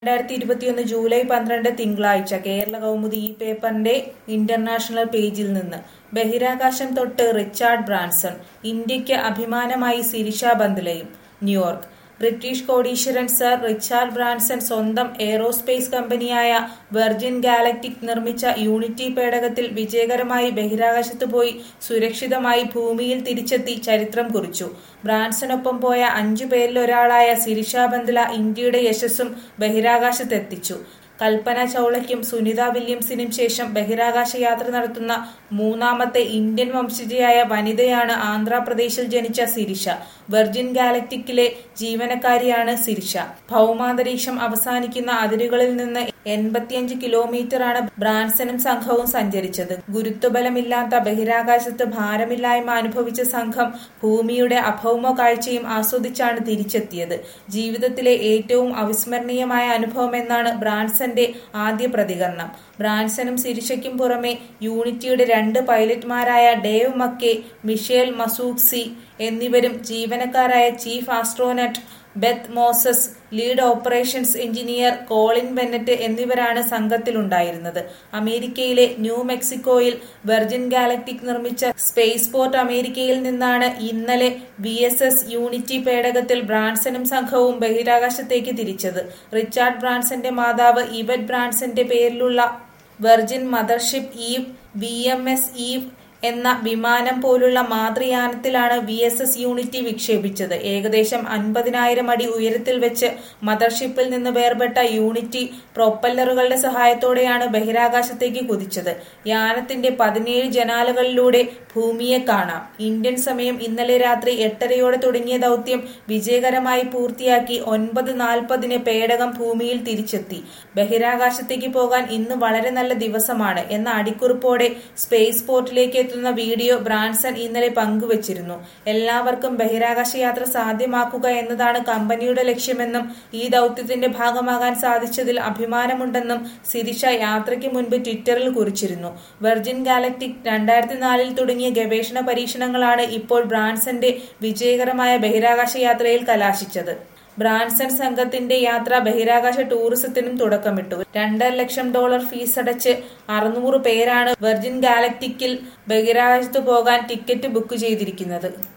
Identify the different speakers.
Speaker 1: രണ്ടായിരത്തി ഇരുപത്തിയൊന്ന് ജൂലൈ പന്ത്രണ്ട് തിങ്കളാഴ്ച കേരള കൗമുദി ഈ പേപ്പറിന്റെ ഇന്റർനാഷണൽ പേജിൽ നിന്ന് ബഹിരാകാശം തൊട്ട് റിച്ചാർഡ് ബ്രാൻസൺ ഇന്ത്യയ്ക്ക് അഭിമാനമായി സിരിഷ ബന്ദ്ലയും ന്യൂയോർക്ക് ബ്രിട്ടീഷ് കോടീശ്വരൻ സർ റിച്ചാർഡ് ബ്രാൻസൺ സ്വന്തം എയ്റോസ്പേസ് കമ്പനിയായ വെർജിൻ ഗാലക്റ്റിക് നിർമ്മിച്ച യൂണിറ്റി പേടകത്തിൽ വിജയകരമായി ബഹിരാകാശത്ത് പോയി സുരക്ഷിതമായി ഭൂമിയിൽ തിരിച്ചെത്തി ചരിത്രം കുറിച്ചു ബ്രാൻസണൊപ്പം പോയ അഞ്ചു പേരിലൊരാളായ സിരിഷ ബന്ദ്ല ഇന്ത്യയുടെ യശസ്സും ബഹിരാകാശത്തെത്തിച്ചു കൽപ്പന ചൗളയ്ക്കും സുനിത വില്യംസിനും ശേഷം ബഹിരാകാശ യാത്ര നടത്തുന്ന മൂന്നാമത്തെ ഇന്ത്യൻ വംശജയായ വനിതയാണ് ആന്ധ്രാപ്രദേശിൽ ജനിച്ച സിരിഷ വെർജിൻ ഗാലക്റ്റിക്കിലെ ജീവനക്കാരിയാണ് സിരിഷ ഭൗമാന്തരീക്ഷം അവസാനിക്കുന്ന അതിരുകളിൽ നിന്ന് എൺപത്തിയഞ്ച് കിലോമീറ്ററാണ് ബ്രാൻസനും സംഘവും സഞ്ചരിച്ചത് ഗുരുത്വബലമില്ലാത്ത ബഹിരാകാശത്ത് ഭാരമില്ലായ്മ അനുഭവിച്ച സംഘം ഭൂമിയുടെ അഭൗമ കാഴ്ചയും ആസ്വദിച്ചാണ് തിരിച്ചെത്തിയത് ജീവിതത്തിലെ ഏറ്റവും അവിസ്മരണീയമായ അനുഭവമെന്നാണ് ബ്രാൻസന്റെ ആദ്യ പ്രതികരണം ബ്രാൻസനും സിരിഷയ്ക്കും പുറമെ യൂണിറ്റിയുടെ രണ്ട് പൈലറ്റ്മാരായ ഡേവ് മക്കെ മിഷേൽ മസൂക്സി എന്നിവരും ജീവനക്കാരായ chief astronaut Beth Moses lead operations engineer Colin Bennett എന്നിവരാണ് സംഘത്തിലുണ്ടായിരുന്നത് അമേരിക്കയിലെ ന്യൂ മെക്സിക്കോയിൽ വെർജിൻ ഗാലക്റ്റിക് നിർമ്മിച്ച സ്പേസ് പോർട്ട് അമേരിക്കയിൽ നിന്നാണ് ഇന്നലെ വി എസ് എസ് യൂണിറ്റി പേടകത്തിൽ ബ്രാൻസനും സംഘവും ബഹിരാകാശത്തേക്ക് തിരിച്ചത് റിച്ചാർഡ് ബ്രാൻസന്റെ മാതാവ് ഇവറ്റ് ബ്രാൻസന്റെ പേരിലുള്ള Virgin mothership Eve V M S Eve എന്ന വിമാനം പോലുള്ള മാതൃയാനത്തിലാണ് വി എസ് എസ് യൂണിറ്റി വിക്ഷേപിച്ചത് ഏകദേശം അൻപതിനായിരം അടി ഉയരത്തിൽ വെച്ച് മദർഷിപ്പിൽ നിന്ന് വേർപെട്ട യൂണിറ്റി പ്രൊപ്പല്ലറുകളുടെ സഹായത്തോടെയാണ് ബഹിരാകാശത്തേക്ക് കുതിച്ചത് യാനത്തിന്റെ പതിനേഴ് ജനാലകളിലൂടെ ഭൂമിയെ കാണാം ഇന്ത്യൻ സമയം ഇന്നലെ രാത്രി എട്ടരയോടെ തുടങ്ങിയ ദൗത്യം വിജയകരമായി പൂർത്തിയാക്കി ഒൻപത് നാൽപ്പതിന് പേടകം ഭൂമിയിൽ തിരിച്ചെത്തി ബഹിരാകാശത്തേക്ക് പോകാൻ ഇന്ന് വളരെ നല്ല ദിവസമാണ് എന്ന അടിക്കുറിപ്പോടെ സ്പേസ് പോർട്ടിലേക്ക് എത്തുന്ന വീഡിയോ ബ്രാൻസൺ ഇന്നലെ പങ്കുവച്ചിരുന്നു എല്ലാവർക്കും ബഹിരാകാശ യാത്ര സാധ്യമാക്കുക എന്നതാണ് കമ്പനിയുടെ ലക്ഷ്യമെന്നും ഈ ദൗത്യത്തിന്റെ ഭാഗമാകാൻ സാധിച്ചതിൽ അഭിമാനമുണ്ടെന്നും സിരിഷ യാത്രയ്ക്ക് മുൻപ് ട്വിറ്ററിൽ കുറിച്ചിരുന്നു വെർജിൻ ഗാലക്റ്റിക് രണ്ടായിരത്തി നാലിൽ തുടങ്ങിയ ഗവേഷണ പരീക്ഷണങ്ങളാണ് ഇപ്പോൾ ബ്രാൻസന്റെ വിജയകരമായ ബഹിരാകാശ യാത്രയിൽ കലാശിച്ചത് ബ്രാൻസൺ സംഘത്തിന്റെ യാത്ര ബഹിരാകാശ ടൂറിസത്തിനും തുടക്കമിട്ടു രണ്ടര ലക്ഷം ഡോളർ ഫീസ് അടച്ച് അറുന്നൂറ് പേരാണ് വെർജിൻ ഗാലക്റ്റിക്കിൽ ബഹിരാകാശത്ത് പോകാൻ ടിക്കറ്റ് ബുക്ക് ചെയ്തിരിക്കുന്നത്